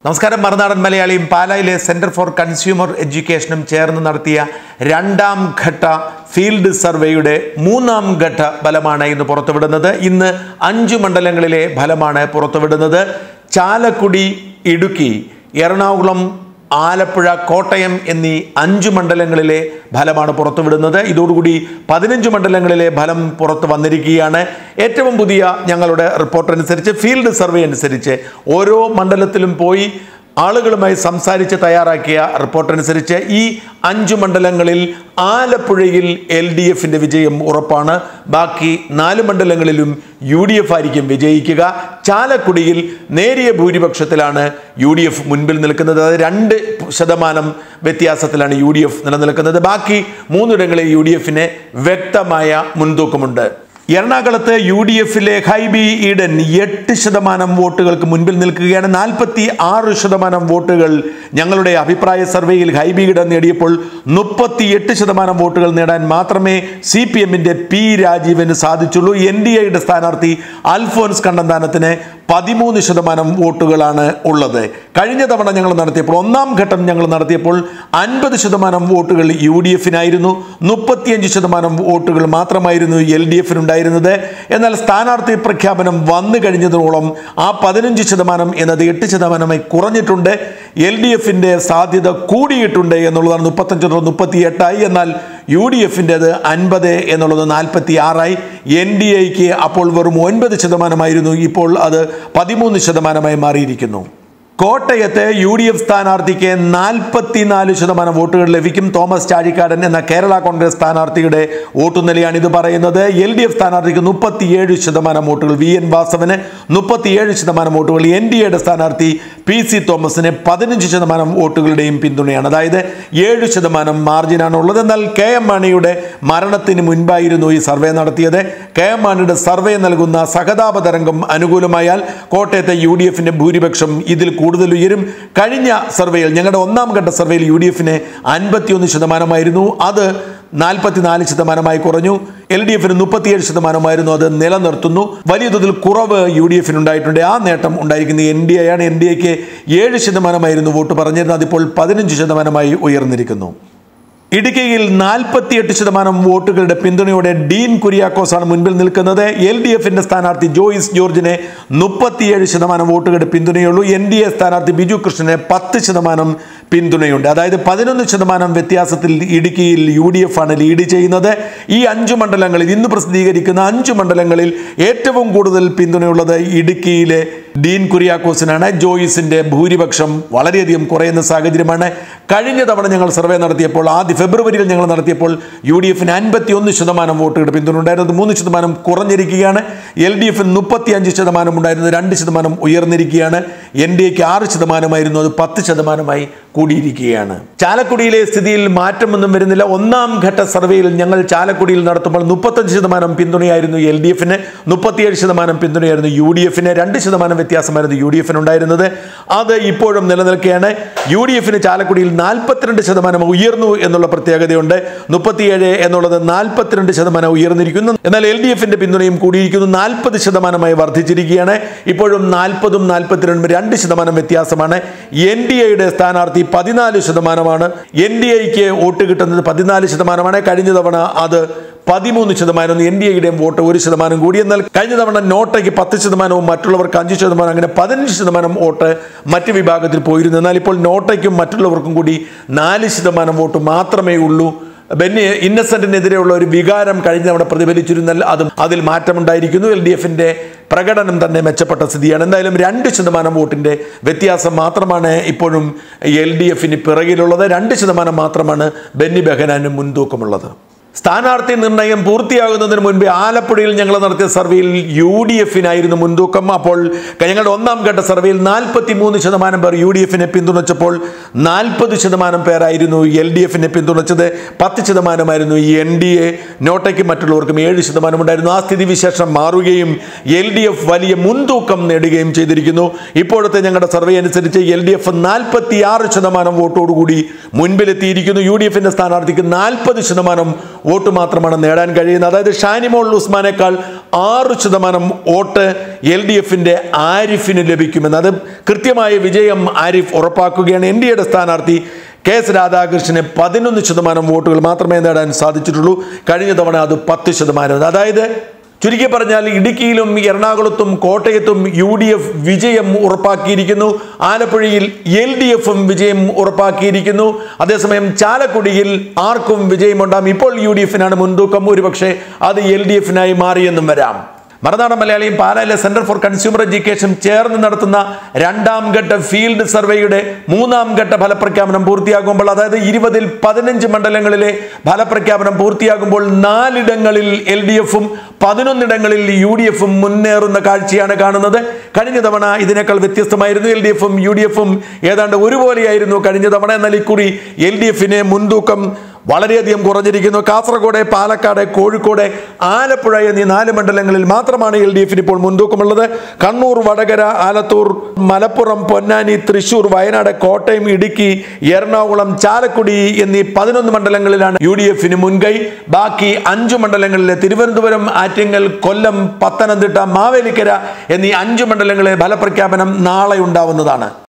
നമസ്കാരം മറുനാടൻ മലയാളിയും പാലായിലെ സെന്റർ ഫോർ കൺസ്യൂമർ എഡ്യൂക്കേഷനും ചേർന്ന് നടത്തിയ രണ്ടാം ഘട്ട ഫീൽഡ് സർവേയുടെ മൂന്നാം ഘട്ട ഫലമാണ് ഇന്ന് പുറത്തുവിടുന്നത് ഇന്ന് അഞ്ച് മണ്ഡലങ്ങളിലെ ഫലമാണ് പുറത്തുവിടുന്നത് ചാലക്കുടി ഇടുക്കി എറണാകുളം ആലപ്പുഴ കോട്ടയം എന്നീ അഞ്ച് മണ്ഡലങ്ങളിലെ ഫലമാണ് പുറത്തുവിടുന്നത് ഇതോടുകൂടി പതിനഞ്ച് മണ്ഡലങ്ങളിലെ ഫലം പുറത്തു വന്നിരിക്കുകയാണ് ഏറ്റവും പുതിയ ഞങ്ങളുടെ റിപ്പോർട്ട് അനുസരിച്ച് ഫീൽഡ് സർവേ അനുസരിച്ച് ഓരോ മണ്ഡലത്തിലും പോയി ആളുകളുമായി സംസാരിച്ച് തയ്യാറാക്കിയ റിപ്പോർട്ട് അനുസരിച്ച് ഈ അഞ്ച് മണ്ഡലങ്ങളിൽ ആലപ്പുഴയിൽ എൽ ഡി എഫിൻ്റെ വിജയം ഉറപ്പാണ് ബാക്കി നാല് മണ്ഡലങ്ങളിലും യു ഡി എഫ് ആയിരിക്കും വിജയിക്കുക ചാലക്കുടിയിൽ നേരിയ ഭൂരിപക്ഷത്തിലാണ് യു ഡി എഫ് മുൻപിൽ നിൽക്കുന്നത് അത് രണ്ട് ശതമാനം വ്യത്യാസത്തിലാണ് യു ഡി എഫ് നിലനിൽക്കുന്നത് ബാക്കി മൂന്നിടങ്ങളിൽ യു ഡി എഫിന് വ്യക്തമായ മുൻതൂക്കമുണ്ട് എറണാകുളത്ത് യു ഡി എഫിലെ ഹൈബി ഈഡൻ എട്ട് ശതമാനം വോട്ടുകൾക്ക് മുൻപിൽ നിൽക്കുകയാണ് നാൽപ്പത്തി ആറ് ശതമാനം വോട്ടുകൾ ഞങ്ങളുടെ അഭിപ്രായ സർവേയിൽ ഹൈബി ഈഡൻ നേടിയപ്പോൾ മുപ്പത്തി എട്ട് ശതമാനം വോട്ടുകൾ നേടാൻ മാത്രമേ സി പി എമ്മിന്റെ പി രാജീവന് സാധിച്ചുള്ളൂ എൻ ഡി എയുടെ സ്ഥാനാർത്ഥി അൽഫോൻസ് കണ്ണന്താനത്തിന് പതിമൂന്ന് ശതമാനം വോട്ടുകളാണ് ഉള്ളത് കഴിഞ്ഞ തവണ ഞങ്ങൾ നടത്തിയപ്പോൾ ഒന്നാം ഘട്ടം ഞങ്ങൾ നടത്തിയപ്പോൾ അൻപത് ശതമാനം വോട്ടുകൾ യു ഡി എഫിനായിരുന്നു മുപ്പത്തിയഞ്ച് ശതമാനം വോട്ടുകൾ മാത്രമായിരുന്നു എൽ ഡി എഫിനുണ്ടായിരുന്നത് എന്നാൽ സ്ഥാനാർത്ഥി പ്രഖ്യാപനം വന്നു കഴിഞ്ഞതോളം ആ പതിനഞ്ച് ശതമാനം എന്നത് എട്ട് ശതമാനമായി കുറഞ്ഞിട്ടുണ്ട് എൽ ഡി എഫിൻ്റെ സാധ്യത കൂടിയിട്ടുണ്ട് എന്നുള്ളതാണ് മുപ്പത്തഞ്ച് മുപ്പത്തി എട്ടായി എന്നാൽ യു ഡി എഫിൻ്റെത് അൻപത് എന്നുള്ളത് നാൽപ്പത്തി ആറായി എൻ ഡി എക്ക് അപ്പോൾ വെറും ഒൻപത് ശതമാനമായിരുന്നു ഇപ്പോൾ അത് പതിമൂന്ന് ശതമാനമായി മാറിയിരിക്കുന്നു കോട്ടയത്ത് യു ഡി എഫ് സ്ഥാനാർത്ഥിക്ക് നാൽപ്പത്തിനാല് ശതമാനം വോട്ടുകൾ ലഭിക്കും തോമസ് ചാഴിക്കാടൻ എന്ന കേരള കോൺഗ്രസ് സ്ഥാനാർത്ഥിയുടെ വോട്ടുനിലയാണ് ഇത് പറയുന്നത് എൽ ഡി എഫ് സ്ഥാനാർത്ഥിക്ക് മുപ്പത്തിയേഴ് ശതമാനം വോട്ടുകൾ വി എൻ വാസവന് മുപ്പത്തിയേഴ് ശതമാനം വോട്ടുകൾ എൻ ഡി എയുടെ സ്ഥാനാർത്ഥി പി സി തോമസിന് പതിനഞ്ച് ശതമാനം വോട്ടുകളുടെയും പിന്തുണയാണ് അതായത് ഏഴ് ശതമാനം മാർജിനാണ് ഉള്ളത് എന്നാൽ കെ എം മാണിയുടെ മരണത്തിന് മുൻപായിരുന്നു ഈ സർവേ നടത്തിയത് കെ എം മാണിയുടെ സർവേ നൽകുന്ന സഹതാപ തരംഗം അനുകൂലമായാൽ കോട്ടയത്തെ യു ഡി എഫിന്റെ ഭൂരിപക്ഷം ഇതിൽ കൂടുതൽ ഉയരും കഴിഞ്ഞ സർവേയിൽ ഞങ്ങളുടെ ഒന്നാം ഘട്ട സർവേയിൽ യു ഡി എഫിന് അൻപത്തിയൊന്ന് ശതമാനമായിരുന്നു അത് നാൽപ്പത്തിനാല് ശതമാനമായി കുറഞ്ഞു എൽ ഡി എഫിന് മുപ്പത്തിയേഴ് ശതമാനമായിരുന്നു അത് നിലനിർത്തുന്നു വലിയ തോതിൽ കുറവ് യു ഡി എഫിന് ഉണ്ടായിട്ടുണ്ട് ആ നേട്ടം ഉണ്ടായിരിക്കുന്നത് എൻ ഡി എ ആണ് എൻ ഡി എക്ക് ഏഴ് ശതമാനമായിരുന്നു വോട്ട് പറഞ്ഞിരുന്നത് അതിപ്പോൾ പതിനഞ്ച് ശതമാനമായി ഉയർന്നിരിക്കുന്നു ഇടുക്കിയിൽ നാൽപ്പത്തിയെട്ട് ശതമാനം വോട്ടുകളുടെ പിന്തുണയോടെ ഡീൻ കുര്യാക്കോസാണ് മുൻപിൽ നിൽക്കുന്നത് എൽ ഡി എഫിന്റെ സ്ഥാനാർത്ഥി ജോയിസ് ജോർജിനെ മുപ്പത്തിയേഴ് ശതമാനം വോട്ടുകളുടെ പിന്തുണയുള്ളൂ എൻ ഡി എ സ്ഥാനാർത്ഥി ബിജു കൃഷ്ണന് പത്ത് ശതമാനം പിന്തുണയുണ്ട് അതായത് പതിനൊന്ന് ശതമാനം വ്യത്യാസത്തിൽ ഇടുക്കിയിൽ യു ഡി എഫ് ആണ് ലീഡ് ചെയ്യുന്നത് ഈ അഞ്ച് മണ്ഡലങ്ങളിൽ ഇന്ന് പ്രസിദ്ധീകരിക്കുന്ന അഞ്ച് മണ്ഡലങ്ങളിൽ ഏറ്റവും കൂടുതൽ പിന്തുണയുള്ളത് ഇടുക്കിയിലെ ഡീൻ കുര്യാക്കോസിനാണ് ജോയിസിന്റെ ഭൂരിപക്ഷം വളരെയധികം കുറയുന്ന സാഹചര്യമാണ് കഴിഞ്ഞ തവണ ഞങ്ങൾ സർവേ നടത്തിയപ്പോൾ ആദ്യ ഫെബ്രുവരിയിൽ ഞങ്ങൾ നടത്തിയപ്പോൾ യു ഡി എഫിന് അൻപത്തി ഒന്ന് ശതമാനം വോട്ടുകളുടെ പിന്തുണ ഉണ്ടായിരുന്നത് മൂന്ന് ശതമാനം കുറഞ്ഞിരിക്കുകയാണ് എൽ ഡി എഫിന് മുപ്പത്തി അഞ്ച് ശതമാനം ഉണ്ടായിരുന്നത് രണ്ട് ശതമാനം ഉയർന്നിരിക്കുകയാണ് എൻ ഡി എക്ക് ആറ് ശതമാനമായിരുന്നു അത് പത്ത് ശതമാനമായി കൂടിയിരിക്കുകയാണ് ചാലക്കുടിയിലെ സ്ഥിതിയിൽ മാറ്റമൊന്നും വരുന്നില്ല ഒന്നാം ഘട്ട സർവേയിൽ ഞങ്ങൾ ചാലക്കുടിയിൽ നടത്തുമ്പോൾ മുപ്പത്തഞ്ച് ശതമാനം പിന്തുണയായിരുന്നു എൽ ഡി എഫിന് മുപ്പത്തിയേഴ് ശതമാനം പിന്തുണയായിരുന്നു യു ഡി എഫിന് രണ്ട് ശതമാനം വ്യത്യാസമായിരുന്നു യു ഡി എഫിന് ഉണ്ടായിരുന്നത് അത് ഇപ്പോഴും നിലനിൽക്കുകയാണ് യു ഡി എഫിന് ചാലക്കുടിയിൽ നാൽപ്പത്തിരണ്ട് ശതമാനം ഉയർന്നു എന്നുള്ള പ്രത്യേകതയുണ്ട് മുപ്പത്തിയേഴ് എന്നുള്ളത് നാൽപ്പത്തിരണ്ട് ശതമാനം ഉയർന്നിരിക്കുന്നു എന്നാൽ എൽ ഡി എഫിന്റെ പിന്തുണയും കൂടിയിരിക്കുന്നു നാൽപ്പത് ശതമാനമായി വർദ്ധിച്ചിരിക്കുകയാണ് ഇപ്പോഴും നാൽപ്പതും നാൽപ്പത്തിരണ്ടും രണ്ട് ശതമാനം വ്യത്യാസമാണ് എൻ ഡി എയുടെ സ്ഥാനാർത്ഥി പതിനാല് ശതമാനമാണ് എൻ ഡി എക്ക് വോട്ട് കിട്ടുന്നത് പതിനാല് ശതമാനമാണ് കഴിഞ്ഞ തവണ അത് പതിമൂന്ന് ശതമാനം എൻ ഡി എയുടെയും വോട്ട് ഒരു ശതമാനം കൂടി എന്നാൽ കഴിഞ്ഞ തവണ നോട്ടയ്ക്ക് പത്ത് ശതമാനവും മറ്റുള്ളവർക്ക് അഞ്ച് ശതമാനം അങ്ങനെ പതിനഞ്ച് ശതമാനം വോട്ട് മറ്റ് വിഭാഗത്തിൽ പോയിരുന്നു എന്നാൽ ഇപ്പോൾ നോട്ടയ്ക്കും മറ്റുള്ളവർക്കും കൂടി നാല് ശതമാനം വോട്ട് മാത്രമേ ഉള്ളൂ ബെന്നി ഇന്നസെന്റിനെതിരെയുള്ള ഒരു വികാരം കഴിഞ്ഞ തവണ പ്രതിഫലിച്ചിരുന്നാൽ അതും അതിൽ മാറ്റമുണ്ടായിരിക്കുന്നു എൽ ഡി എഫിന്റെ പ്രകടനം തന്നെ മെച്ചപ്പെട്ട സ്ഥിതിയാണ് എന്തായാലും രണ്ട് ശതമാനം വോട്ടിന്റെ വ്യത്യാസം മാത്രമാണ് ഇപ്പോഴും എൽ ഡി എഫിന് പിറകിലുള്ളത് രണ്ട് ശതമാനം മാത്രമാണ് ബെന്നി ബെഹനാന് മുൻതൂക്കമുള്ളത് സ്ഥാനാർത്ഥി നിർണയം പൂർത്തിയാകുന്നതിന് മുൻപ് ആലപ്പുഴയിൽ ഞങ്ങൾ നടത്തിയ സർവേയിൽ യു ഡി എഫിനായിരുന്നു മുൻതൂക്കം അപ്പോൾ ഞങ്ങളുടെ ഒന്നാം ഘട്ട സർവേയിൽ നാൽപ്പത്തി മൂന്ന് ശതമാനം പേർ യു ഡി എഫിനെ പിന്തുണച്ചപ്പോൾ നാൽപ്പത് ശതമാനം പേരായിരുന്നു എൽ ഡി എഫിനെ പിന്തുണച്ചത് പത്ത് ശതമാനമായിരുന്നു എൻ ഡി എ നോട്ടയ്ക്കും മറ്റുള്ളവർക്കും ഏഴ് ശതമാനം ഉണ്ടായിരുന്നു ആ സ്ഥിതിവിശേഷം മാറുകയും എൽ ഡി എഫ് വലിയ മുൻതൂക്കം നേടുകയും ചെയ്തിരിക്കുന്നു ഇപ്പോഴത്തെ ഞങ്ങളുടെ സർവേ അനുസരിച്ച് എൽ ഡി എഫ് നാൽപ്പത്തി ആറ് ശതമാനം വോട്ടോടുകൂടി മുൻപിലെത്തിയിരിക്കുന്നു യു ഡി എഫിന്റെ സ്ഥാനാർത്ഥിക്ക് നാൽപ്പത് ശതമാനം വോട്ട് മാത്രമാണ് നേടാൻ കഴിയുന്നത് അതായത് ഷാനിമോൾ ഉസ്മാനേക്കാൾ ആറ് ശതമാനം വോട്ട് എൽ ഡി എഫിന്റെ ആരിഫിന് ലഭിക്കുമെന്ന് അത് കൃത്യമായ വിജയം ആരിഫ് ഉറപ്പാക്കുകയാണ് എൻ ഡി എയുടെ സ്ഥാനാർത്ഥി കെ എസ് രാധാകൃഷ്ണന് പതിനൊന്ന് ശതമാനം വോട്ടുകൾ മാത്രമേ നേടാൻ സാധിച്ചിട്ടുള്ളൂ കഴിഞ്ഞ തവണ അത് പത്ത് ശതമാനം അതായത് ചുരുക്കി പറഞ്ഞാൽ ഇടുക്കിയിലും എറണാകുളത്തും കോട്ടയത്തും യു ഡി എഫ് വിജയം ഉറപ്പാക്കിയിരിക്കുന്നു ആലപ്പുഴയിൽ എൽ ഡി എഫും വിജയം ഉറപ്പാക്കിയിരിക്കുന്നു അതേസമയം ചാലക്കുടിയിൽ ആർക്കും വിജയമുണ്ടാകും ഇപ്പോൾ യു ഡി എഫിനാണ് മുൻതൂക്കം ഒരുപക്ഷെ അത് എൽ ഡി എഫിനായി മാറിയെന്നും വരാം മറുനാടൻ മലയാളിയും പാലായിലെ സെന്റർ ഫോർ കൺസ്യൂമർ എഡ്യൂക്കേഷൻ ചേർന്ന് നടത്തുന്ന രണ്ടാം ഘട്ട ഫീൽഡ് സർവേയുടെ മൂന്നാം ഘട്ട ഫലപ്രഖ്യാപനം പൂർത്തിയാകുമ്പോൾ അതായത് ഇരുപതിൽ പതിനഞ്ച് മണ്ഡലങ്ങളിലെ ഫലപ്രഖ്യാപനം പൂർത്തിയാകുമ്പോൾ നാലിടങ്ങളിൽ എൽ ഡി എഫും പതിനൊന്നിടങ്ങളിൽ യു ഡി എഫും മുന്നേറുന്ന കാഴ്ചയാണ് കാണുന്നത് കഴിഞ്ഞ തവണ ഇതിനേക്കാൾ വ്യത്യസ്തമായിരുന്നു എൽ ഡി എഫും യു ഡി എഫും ഏതാണ്ട് ഒരുപോലെയായിരുന്നു കഴിഞ്ഞ തവണ എന്നാൽ ഇക്കുറി എൽ ഡി എഫിന് മുൻതൂക്കം വളരെയധികം കുറഞ്ഞിരിക്കുന്നു കാസർഗോഡ് പാലക്കാട് കോഴിക്കോട് ആലപ്പുഴ എന്നീ നാല് മണ്ഡലങ്ങളിൽ മാത്രമാണ് എൽ ഡി എഫിന് ഇപ്പോൾ മുൻതൂക്കമുള്ളത് കണ്ണൂർ വടകര ആലത്തൂർ മലപ്പുറം പൊന്നാനി തൃശൂർ വയനാട് കോട്ടയം ഇടുക്കി എറണാകുളം ചാലക്കുടി എന്നീ പതിനൊന്ന് മണ്ഡലങ്ങളിലാണ് യു ഡി എഫിന് മുൻകൈ ബാക്കി അഞ്ചു മണ്ഡലങ്ങളിലെ തിരുവനന്തപുരം ആറ്റിങ്ങൽ കൊല്ലം പത്തനംതിട്ട മാവേലിക്കര എന്നീ അഞ്ചു മണ്ഡലങ്ങളിലെ ഫലപ്രഖ്യാപനം നാളെ ഉണ്ടാവുന്നതാണ്